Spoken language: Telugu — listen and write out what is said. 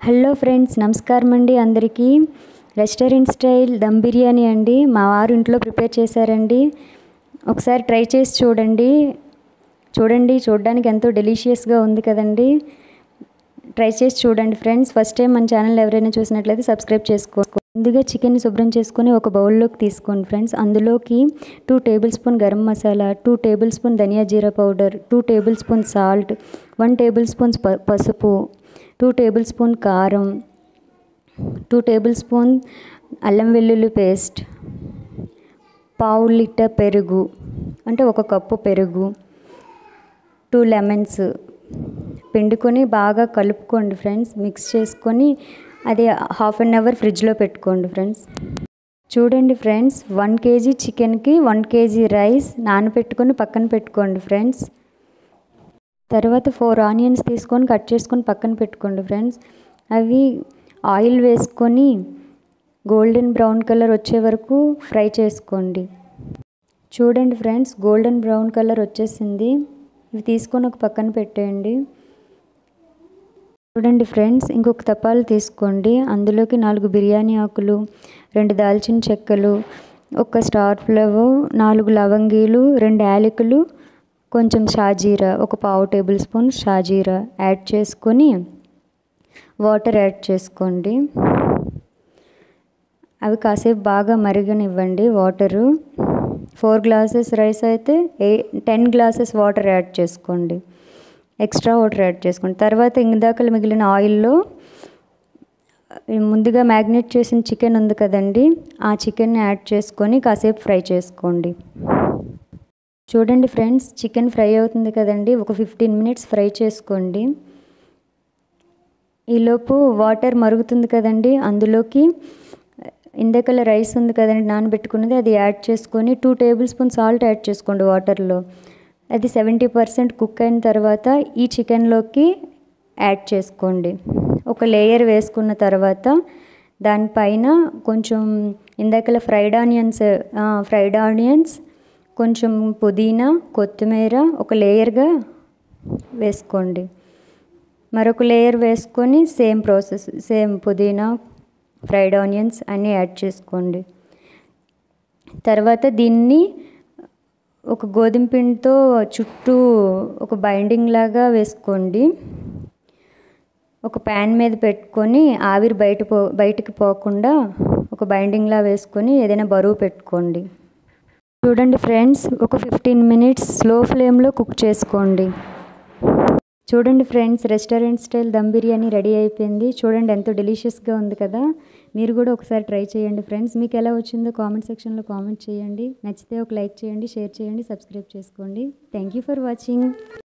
హలో ఫ్రెండ్స్ నమస్కారం అండి అందరికీ రెస్టారెంట్ స్టైల్ దమ్ బిర్యానీ అండి మా వారు ఇంట్లో ప్రిపేర్ చేశారండి ఒకసారి ట్రై చేసి చూడండి చూడండి చూడడానికి ఎంతో డెలిషియస్గా ఉంది కదండి ట్రై చేసి చూడండి ఫ్రెండ్స్ ఫస్ట్ టైం మన ఛానల్ ఎవరైనా చూసినట్లయితే సబ్స్క్రైబ్ చేసుకో ముందుగా చికెన్ని శుభ్రం చేసుకొని ఒక బౌల్లోకి తీసుకోండి ఫ్రెండ్స్ అందులోకి two tablespoon garam masala two tablespoon ధనియా జీరా powder two tablespoon salt one tablespoons ప పసుపు టూ టేబుల్ స్పూన్ కారం టూ టేబుల్ స్పూన్ అల్లం వెల్లుల్లి పేస్ట్ పావు లీటర్ పెరుగు అంటే ఒక కప్పు పెరుగు టూ లెమన్స్ పిండుకొని బాగా కలుపుకోండి ఫ్రెండ్స్ మిక్స్ చేసుకొని అది హాఫ్ అన్ అవర్ ఫ్రిడ్జ్లో పెట్టుకోండి ఫ్రెండ్స్ చూడండి ఫ్రెండ్స్ వన్ కేజీ చికెన్కి వన్ కేజీ రైస్ నానబెట్టుకొని పక్కన పెట్టుకోండి ఫ్రెండ్స్ తర్వాత ఫోర్ ఆనియన్స్ తీసుకొని కట్ చేసుకొని పక్కన పెట్టుకోండి ఫ్రెండ్స్ అవి ఆయిల్ వేసుకొని గోల్డెన్ బ్రౌన్ కలర్ వచ్చే వరకు ఫ్రై చేసుకోండి చూడండి ఫ్రెండ్స్ గోల్డెన్ బ్రౌన్ కలర్ వచ్చేసింది ఇవి తీసుకొని ఒక పక్కన పెట్టేయండి చూడండి ఫ్రెండ్స్ ఇంకొక తపాలు తీసుకోండి అందులోకి నాలుగు బిర్యానీ ఆకులు రెండు దాల్చిన చెక్కలు ఒక స్టార్ ఫ్లవర్ నాలుగు లవంగీలు రెండు యాలకులు కొంచెం షాజీరా ఒక పావు టేబుల్ స్పూన్ షాజీరా యాడ్ చేసుకొని వాటర్ యాడ్ చేసుకోండి అవి కాసేపు బాగా మరిగనివ్వండి వాటరు ఫోర్ గ్లాసెస్ రైస్ అయితే a ten glasses water add చేసుకోండి ఎక్స్ట్రా వాటర్ యాడ్ చేసుకోండి తర్వాత ఇందాకలు మిగిలిన ఆయిల్లో ముందుగా మ్యాగ్నేట్ చేసిన చికెన్ ఉంది కదండి ఆ చికెన్ యాడ్ చేసుకొని కాసేపు ఫ్రై చేసుకోండి చూడండి ఫ్రెండ్స్ చికెన్ ఫ్రై అవుతుంది కదండి ఒక ఫిఫ్టీన్ మినిట్స్ ఫ్రై చేసుకోండి ఈలోపు వాటర్ మరుగుతుంది కదండి అందులోకి ఇందాకల రైస్ ఉంది కదండి నానబెట్టుకున్నది అది యాడ్ చేసుకొని two tablespoon salt add చేసుకోండి వాటర్లో అది సెవెంటీ పర్సెంట్ కుక్ అయిన తర్వాత ఈ చికెన్లోకి యాడ్ చేసుకోండి ఒక లేయర్ వేసుకున్న తర్వాత దానిపైన కొంచెం ఇందాకల ఫ్రైడ్ ఆనియన్స్ ఫ్రైడ్ ఆనియన్స్ కొంచెం పుదీనా కొత్తిమీర ఒక లేయర్గా వేసుకోండి మరొక లేయర్ వేసుకొని సేమ్ ప్రాసెస్ సేమ్ పుదీనా ఫ్రైడ్ ఆనియన్స్ అన్నీ యాడ్ చేసుకోండి తర్వాత దీన్ని ఒక గోధుమ పిండితో చుట్టూ ఒక బైండింగ్ లాగా వేసుకోండి ఒక ప్యాన్ మీద పెట్టుకొని ఆవిరి బయట పో బయటికి పోకుండా ఒక బైండింగ్లా వేసుకొని ఏదైనా బరువు పెట్టుకోండి చూడండి ఫ్రెండ్స్ ఒక ఫిఫ్టీన్ మినిట్స్ స్లో ఫ్లేమ్లో కుక్ చేసుకోండి చూడండి friends restaurant style dum biryani ready అయిపోయింది చూడండి ఎంతో డెలిషియస్గా ఉంది కదా మీరు కూడా ఒకసారి ట్రై చేయండి ఫ్రెండ్స్ మీకు ఎలా వచ్చిందో కామెంట్ సెక్షన్లో కామెంట్ చేయండి నచ్చితే ఒక లైక్ చేయండి షేర్ చేయండి సబ్స్క్రైబ్ చేసుకోండి థ్యాంక్ యూ ఫర్ వాచింగ్